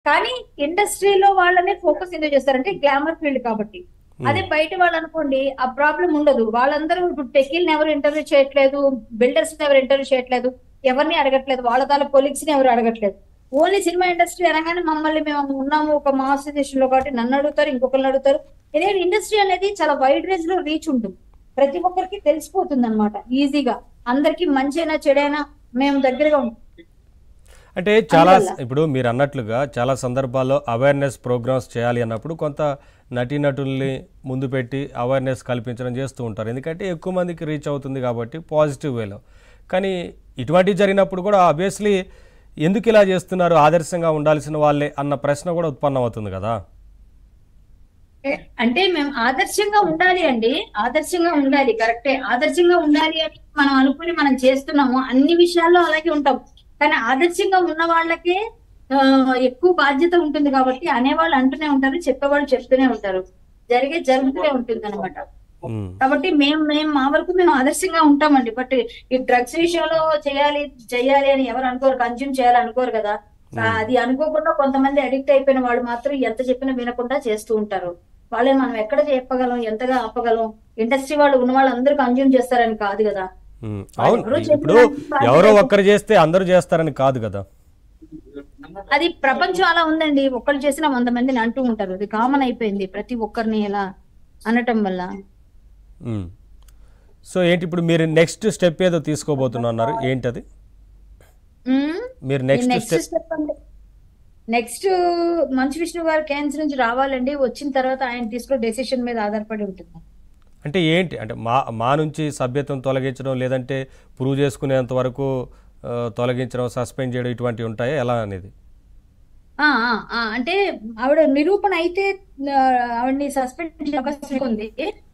కానీ ఇండస్ట్రీలో వాళ్ళనే ఫోకస్ ఎందుకు చేస్తారంటే గ్లామర్ ఫీల్డ్ కాబట్టి అదే బయట వాళ్ళు అనుకోండి ఆ ప్రాబ్లం ఉండదు వాళ్ళందరూ ఇప్పుడు టెకీల్ని ఎవరు ఇంటర్వ్యూ చేయట్లేదు బిల్డర్స్ ఎవరు ఇంటర్వ్యూ చేయట్లేదు ఎవరిని అడగట్లేదు వాళ్ళ తాల కొలీగ్స్ ని ఎవరు అడగట్లేదు ఓన్లీ సినిమా ఇండస్ట్రీ అనగానే మమ్మల్ని మేము ఉన్నాము ఒక మాస్ లో కాబట్టి నన్ను అడుగుతారు ఇంకొకరిని అడుగుతారు ఇదే ఇండస్ట్రీ అనేది చాలా వైడ్ రేంజ్ లో రీచ్ ఉంటుంది ప్రతి ఒక్కరికి తెలిసిపోతుంది అనమాట ఈజీగా అందరికి మంచైనా చెడైనా మేము దగ్గరగా ఉంటాం అంటే చాలా అందువల్ల. ఇప్పుడు మీరు అన్నట్లుగా చాలా సందర్భాల్లో అవేర్నెస్ ప్రోగ్రామ్స్ చేయాలి అన్నప్పుడు కొంత నటీనటుల్ని ముందు పెట్టి అవేర్నెస్ కల్పించడం చేస్తూ ఉంటారు ఎందుకంటే ఎక్కువ మందికి రీచ్ అవుతుంది కాబట్టి పాజిటివ్ వేలో కానీ ఇటువంటివి జరిగినప్పుడు కూడా ఆబ్వియస్లీ ఎందుకు ఇలా చేస్తున్నారు ఆదర్శంగా ఉండాల్సిన వాళ్ళే అన్న ప్రశ్న కూడా ఉత్పన్నం అవుతుంది కదా అంటే మేము ఆదర్శంగా ఉండాలి అండి ఆదర్శంగా ఉండాలి కరెక్టే ఆదర్శంగా ఉండాలి అని మనం అనుకుని మనం చేస్తున్నాము అన్ని విషయాల్లో అలాగే ఉంటాం కానీ ఆదర్శంగా ఉన్న వాళ్ళకే ఆ, ఎక్కువ బాధ్యత ఉంటుంది కాబట్టి అనేవాళ్ళు అంటూనే ఉంటారు చెప్పేవాళ్ళు చెప్తూనే ఉంటారు జరిగే జరుగుతూనే ఉంటుంది అనమాట ఉమ్, కాబట్టి మేము మేము మా వరకు మేము ఆదర్శంగా ఉంటామండి బట్ ఈ డ్రగ్స్ విషయంలో చేయాలి చేయాలి అని ఎవరు అనుకోరు కన్జ్యూమ్ చేయాలి అనుకోరు కదా ఆ, అది అనుకోకుండా కొంతమంది అడిక్ట్ అయిపోయిన వాళ్ళు మాత్రం ఎంత చెప్పినా వినకుండా చేస్తూ ఉంటారు వాళ్ళని మనం ఎక్కడ చెప్పగలం ఎంతగా ఆపగలం ఇండస్ట్రీ వాళ్ళు ఉన్న వాళ్ళు అందరూ కన్జ్యూమ్ చేస్తారని కాదు కదా ఉమ్, అవును ఎవరో ఇప్పుడు చెప్పిన ఎవరో ఒక్కరు చేస్తే అందరూ చేస్తారని కాదు కదా అది ప్రపంచం అలా ఉందండి ఒక్కరు చేసిన వంద మందిని అంటూ ఉంటారు అది కామన్ అయిపోయింది ప్రతి ఒక్కరిని ఇలా అనటం వల్ల ఉమ్. సో ఏంటి ఇప్పుడు మీరు నెక్స్ట్ స్టెప్ ఏదో తీసుకోబోతున్నారు ఏంటది ఉమ్. మీరు నెక్స్ట్ నెక్స్ట్ స్టెప్ స్టెప్ అంటే నెక్స్ట్ మంచు విష్ణు గారు క్యాన్సర్ నుంచి రావాలండి వచ్చిన తర్వాత ఆయన తీసుకునే డెసిషన్ మీద ఆధారపడి ఉంటుంది అంటే ఏంటి అంటే మా మా నుంచి సభ్యత్వం తొలగించడం లేదంటే ప్రూవ్ చేసుకునేంత వరకు ఆ, తొలగించడం సస్పెండ్ చేయడం ఇటువంటివి ఉంటాయా ఎలా అనేది ఆ, ఆ, ఆ, అంటే ఆవిడ నిరూపణ అయితే ఆ, ఆవిడని సస్పెండ్ చేసే అవకాశం ఉంది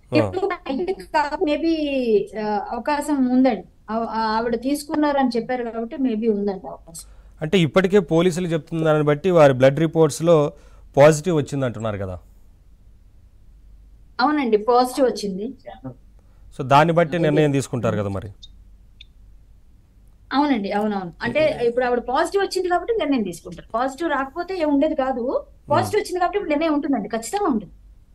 మేబీ అవకాశం ఉందండి ఆ- ఆ- ఆవిడ తీసుకున్నారని చెప్పారు కాబట్టి మేబీ ఉందండి అవకాశం అంటే ఇప్పటికే పోలీసులు చెప్తున్న దాన్ని బట్టి వారి బ్లడ్ రిపోర్ట్స్లో పాజిటివ్ వచ్చింది అంటున్నారు కదా అవునండి పాజిటివ్ వచ్చింది సో దాన్ని బట్టి నిర్ణయం తీసుకుంటారు కదా మరి అవునండి అవునవును అంటే ఇప్పుడు ఆవిడ పాజిటివ్ వచ్చింది కాబట్టి నిర్ణయం తీసుకుంటారు పాజిటివ్ రాకపోతే ఏం ఉండేది కాదు పాజిటివ్ వచ్చింది కాబట్టి ఇప్పుడు నిర్ణయం ఉంటుందండి ఖచ్చితంగా ఉంటుంది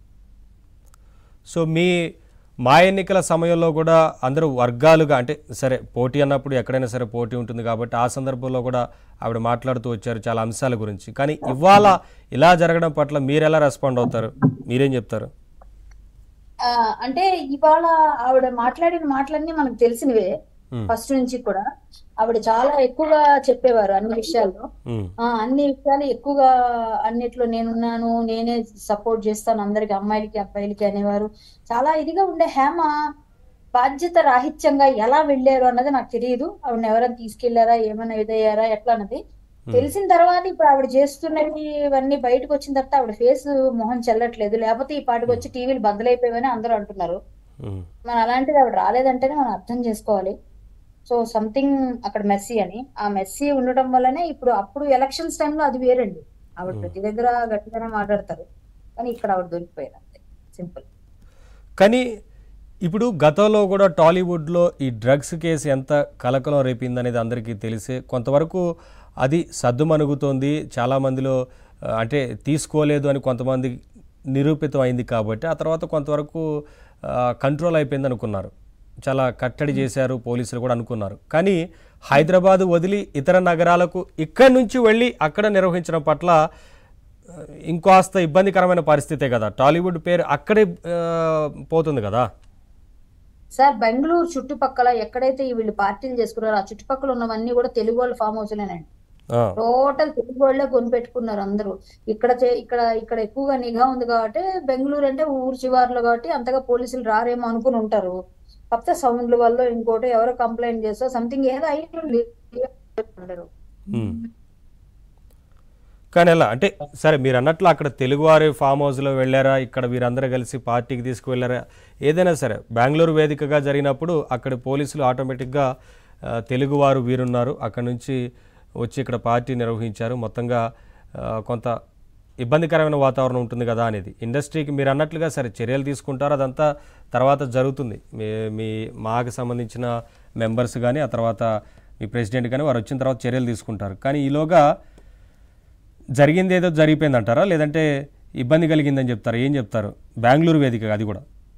సో మీ మా ఎన్నికల సమయంలో కూడా అందరూ వర్గాలుగా అంటే సరే పోటీ అన్నప్పుడు ఎక్కడైనా సరే పోటీ ఉంటుంది కాబట్టి ఆ సందర్భంలో కూడా ఆవిడ మాట్లాడుతూ వచ్చారు చాలా అంశాల గురించి కానీ ఇవాళ ఇలా జరగడం పట్ల మీరు ఎలా రెస్పాండ్ అవుతారు మీరేం చెప్తారు ఆ, అంటే ఇవాళ ఆవిడ మాట్లాడిన మాటలన్నీ మనకు తెలిసినవే ఉమ్, ఫస్ట్ నుంచి కూడా ఆవిడ చాలా ఎక్కువగా చెప్పేవారు అన్ని విషయాల్లో ఉమ్, ఆ, అన్ని విషయాలు ఎక్కువగా అన్నిట్లో నేనున్నాను నేనే సపోర్ట్ చేస్తాను అందరికి అమ్మాయిలకి అబ్బాయిలకి అనేవారు చాలా ఇదిగా ఉండే హేమ బాధ్యత రాహిత్యంగా ఎలా వెళ్ళారు అన్నది నాకు తెలియదు ఆవిడని ఎవరైనా తీసుకెళ్లారా ఏమైనా ఇదయ్యారా ఎట్లా అన్నది తెలిసిన తర్వాత ఇప్పుడు ఆవిడ చేస్తున్నవి ఇవన్నీ బయటకు వచ్చిన తర్వాత ఆవిడ ఫేస్ మొహం చెల్లట్లేదు లేకపోతే ఈ పాటికి వచ్చి టీవీలు బద్దలైపోయావని అందరూ అంటున్నారు ఉమ్, మన అలాంటిది ఆవిడ రాలేదంటేనే మనం అర్థం చేసుకోవాలి సో సంథింగ్ అక్కడ మెస్సీ అని ఆ మెస్సీ ఉండటం వల్లనే ఇప్పుడు అప్పుడు ఎలక్షన్స్ టైంలో అది వేరండి ఆవిడ ప్రతి దగ్గర గట్టిగానే మాట్లాడతారు కానీ ఇక్కడ ఆవిడ దొరికిపోయారు అంతే సింపుల్ కానీ ఇప్పుడు గతంలో కూడా టాలీవుడ్లో ఈ డ్రగ్స్ కేసు ఎంత కలకలం రేపింది అనేది అందరికీ తెలిసే కొంతవరకు అది సద్దుమణుగుతోంది చాలామందిలో ఆ, అంటే తీసుకోలేదు అని కొంతమంది నిరూపితం అయింది కాబట్టి ఆ తర్వాత కొంతవరకు కంట్రోల్ అయిపోయింది అనుకున్నారు చాలా కట్టడి చేశారు పోలీసులు కూడా అనుకున్నారు కానీ హైదరాబాద్ వదిలి ఇతర నగరాలకు ఇక్కడి నుంచి వెళ్ళి అక్కడ నిర్వహించడం పట్ల ఆ, ఇంకాస్త ఇబ్బందికరమైన పరిస్థితే కదా టాలీవుడ్ పేరు అక్కడే ఆ, పోతుంది కదా సార్ బెంగళూరు చుట్టుపక్కల ఎక్కడైతే ఈ వీళ్ళు పార్టీలు చేసుకున్నారో ఆ చుట్టుపక్కల ఉన్నవన్నీ కూడా తెలుగు వాళ్ళ ఫామ్ హౌస్లేనండి ఆ, టోటల్ తెలుగు వాళ్ళే కొనిపెట్టుకున్నారు అందరూ ఇక్కడ చే- ఇక్కడ ఇక్కడ ఎక్కువగా నిఘా ఉంది కాబట్టి బెంగళూరు అంటే ఊరు చివారులో కాబట్టి అంతగా పోలీసులు రారేమో అనుకుని ఉంటారు కాకపోతే సౌండ్ల వల్ల ఇంకోటి ఎవరో కంప్లైంట్ చేస్తో సంథింగ్ ఏదో అయి ఉంటుంది ఉండరు. ఉమ్. కానీ ఎలా అంటే సరే మీరు అన్నట్లు అక్కడ తెలుగువారి ఫామ్ హౌస్లో వెళ్ళారా ఇక్కడ వీరందరూ కలిసి పార్టీకి తీసుకువెళ్ళారా ఏదైనా సరే బెంగళూరు వేదికగా జరిగినప్పుడు అక్కడ పోలీసులు ఆటోమేటిక్గా ఆ, తెలుగువారు వీరున్నారు అక్కడ నుంచి వచ్చి ఇక్కడ పార్టీ నిర్వహించారు మొత్తంగా ఆ, కొంత ఇబ్బందికరమైన వాతావరణం ఉంటుంది కదా అనేది ఇండస్ట్రీకి మీరు అన్నట్లుగా సరే చర్యలు తీసుకుంటారు అదంతా తర్వాత జరుగుతుంది మీ మీ మాకు సంబంధించిన మెంబర్స్ కానీ ఆ తర్వాత మీ ప్రెసిడెంట్ కానీ వారు వచ్చిన తర్వాత చర్యలు తీసుకుంటారు కానీ ఈలోగా జరిగింది ఏదో జరిగిపోయింది అంటారా లేదంటే ఇబ్బంది కలిగిందని చెప్తారా ఏం చెప్తారు బెంగళూరు వేదిక అది కూడా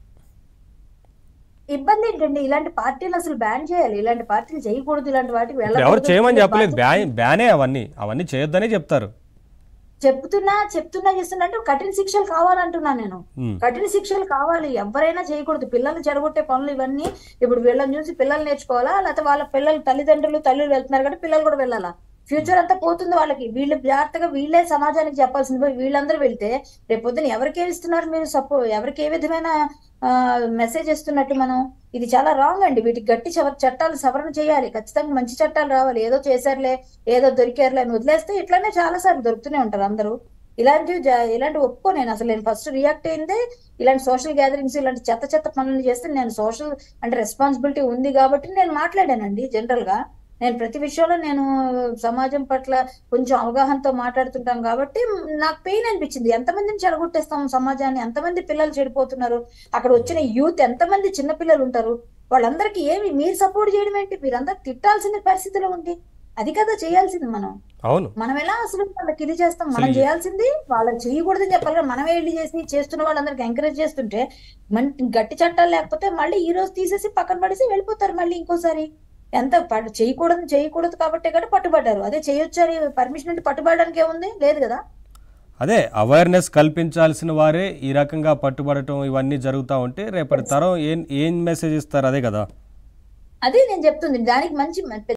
ఇబ్బంది ఏంటండి ఇలాంటి పార్టీలు అసలు బ్యాన్ చేయాలి ఇలాంటి పార్టీలు చేయకూడదు ఇలాంటి వాటికి ఇప్పుడు ఎవరు వెళ్ళకూడదు. చేయమని చెప్పలేదు బ్యాన్ బ్యానే అవన్నీ అవన్నీ చేయొద్దనే చెప్తారు చెప్తున్నా చెప్తున్నా చేస్తున్నా అంటే కఠిన శిక్షలు కావాలంటున్నా నేను ఉమ్, కఠిన శిక్షలు కావాలి ఎవరైనా చేయకూడదు పిల్లల్ని చెడగొట్టే పనులు ఇవన్నీ ఇప్పుడు వీళ్ళని చూసి పిల్లలు నేర్చుకోవాలా లేకపోతే వాళ్ళ పిల్లలు తల్లిదండ్రులు తల్లులు వెళ్తున్నారు కాబట్టి పిల్లలు కూడా వెళ్ళాలా ఫ్యూచర్ అంతా పోతుంది వాళ్ళకి వీళ్ళు జాగ్రత్తగా వీళ్ళే సమాజానికి చెప్పాల్సింది పోయి వీళ్ళందరూ వెళ్తే రేపు పొద్దున ఎవరికి ఏమి ఇస్తున్నారు మీరు సపో ఎవరికి ఏ విధమైన మెసేజ్ ఇస్తున్నట్టు మనం ఇది చాలా రాంగ్ అండి వీటికి గట్టి చవ- చట్టాలు సవరణ చేయాలి ఖచ్చితంగా మంచి చట్టాలు రావాలి ఏదో చేశారులే ఏదో దొరికారులే అని వదిలేస్తే ఇట్లానే చాలా సార్లు దొరుకుతూనే ఉంటారు అందరూ ఇలాంటివి జ- ఇలాంటివి ఒప్పుకో నేను అసలు నేను ఫస్ట్ రియాక్ట్ అయిందే ఇలాంటి సోషల్ గ్యాదరింగ్స్ ఇలాంటి చెత్త చెత్త పనులు చేస్తే నేను సోషల్ అంటే రెస్పాన్సిబిలిటీ ఉంది కాబట్టి నేను మాట్లాడానండి జనరల్ గా నేను ప్రతి విషయంలో నేను సమాజం పట్ల కొంచెం అవగాహనతో మాట్లాడుతుంటాం కాబట్టి నాకు పెయిన్ అనిపించింది ఎంతమందిని చెడగొట్టేస్తాం సమాజాన్ని ఎంతమంది పిల్లలు చెడిపోతున్నారు అక్కడ వచ్చిన యూత్ ఎంతమంది చిన్న పిల్లలు ఉంటారు వాళ్ళందరికీ ఏమి మీరు సపోర్ట్ చేయడం ఏంటి మీరందరూ తిట్టాల్సిన పరిస్థితిలో ఉంది అది కదా చేయాల్సింది మనం అవును మనం ఎలా అసలు వాళ్ళకి ఇది చేస్తాం మనం అసలు చేయాల్సింది వాళ్ళకి చేయకూడదని చెప్పాలి కదా, మనమే వెళ్ళి చేసి చేస్తున్న వాళ్ళందరికి ఎంకరేజ్ చేస్తుంటే మన గట్టి చట్టాలు లేకపోతే మళ్ళీ ఈ రోజు తీసేసి పక్కన పడేసి వెళ్ళిపోతారు మళ్ళీ ఇంకోసారి ఎంత పట్టు చేయకూడదు చేయకూడదు కాబట్టి కూడా పట్టుబడ్డారు అదే చేయొచ్చు అని పర్మిషన్ అంటే పట్టుబడడానికి ఏముంది లేదు కదా అదే అవేర్నెస్ కల్పించాల్సిన వారే ఈ రకంగా పట్టుబడటం ఇవన్నీ జరుగుతూ ఉంటే రేపటి తరం ఏం ఏం మెసేజ్ ఇస్తారు అదే కదా అదే నేను చెప్తుంది దానికి మంచి